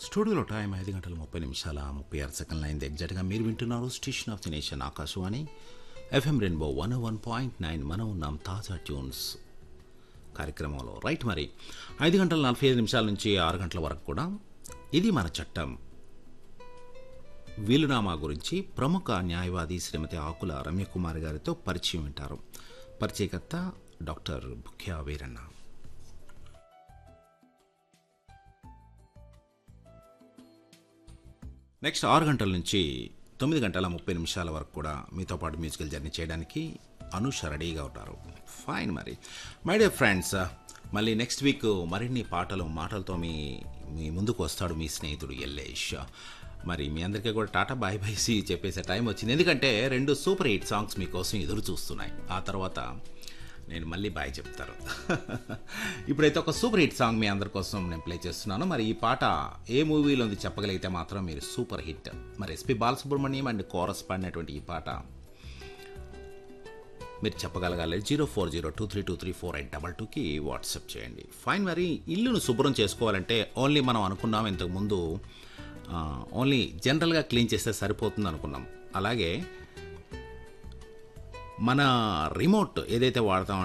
స్టూడియోలో టైం ఐదు గంటల ముప్పై నిమిషాల ముప్పై ఆరు సెకండ్ల అయింది ఎగ్జాక్ట్గా మీరు వింటున్నారు station of the nation Akashvani FM rainbow one one point nine మనం ఉన్నాం తాజా ట్యూన్స్ కార్యక్రమంలో రైట్ మరి ఐదు గంటల నలభై ఐదు నిమిషాల నుంచి ఆరు గంటల వరకు కూడా ఇది మన చట్టం వీలునామా గురించి ప్రముఖ న్యాయవాది శ్రీమతి ఆకుల రమ్యకుమారి గారితో పరిచయం వింటారు పరిచయకర్త డాక్టర్ బుఖ్యా వీరన్న నెక్స్ట్ ఆరు గంటల నుంచి తొమ్మిది గంటల ముప్పై నిమిషాల వరకు కూడా మీతో పాటు మ్యూజికల్ జర్నీ చేయడానికి అనుష రెడీగా ఉంటారు ఫైన్ మరి మై డియర్ ఫ్రెండ్స్ మళ్ళీ నెక్స్ట్ వీక్ మరిన్ని పాటలు మాటలతో మీ మీ ముందుకు వస్తాడు మీ స్నేహితుడు ఎల్లేష్ మరి మీ అందరికీ కూడా టాటా బాయ్ బాయ్ సి చెప్పేసే టైం వచ్చింది ఎందుకంటే రెండు సూపర్ హిట్ సాంగ్స్ మీకోసం ఎదురు చూస్తున్నాయి ఆ తర్వాత నేను మళ్ళీ బాయ్ చెప్తారు ఇప్పుడైతే ఒక సూపర్ హిట్ సాంగ్ మీ అందరి కోసం నేను ప్లే చేస్తున్నాను మరి ఈ పాట ఏ మూవీలో ఉంది చెప్పగలిగితే మాత్రం మీరు సూపర్ హిట్ మరి ఎస్పి బాలసుబ్రహ్మణ్యం అండ్ కోరస్ పాడినటువంటి ఈ పాట మీరు చెప్పగలగాలి zero four zero two three two three four eight double టూకి వాట్సాప్ చేయండి ఫైన్ మరి ఇల్లును శుభ్రం చేసుకోవాలంటే ఓన్లీ మనం అనుకున్నాం ఇంతకుముందు ఆ, ఓన్లీ జనరల్గా క్లీన్ చేస్తే సరిపోతుంది అనుకున్నాం అలాగే మన రిమోట్ ఏదైతే వాడతాం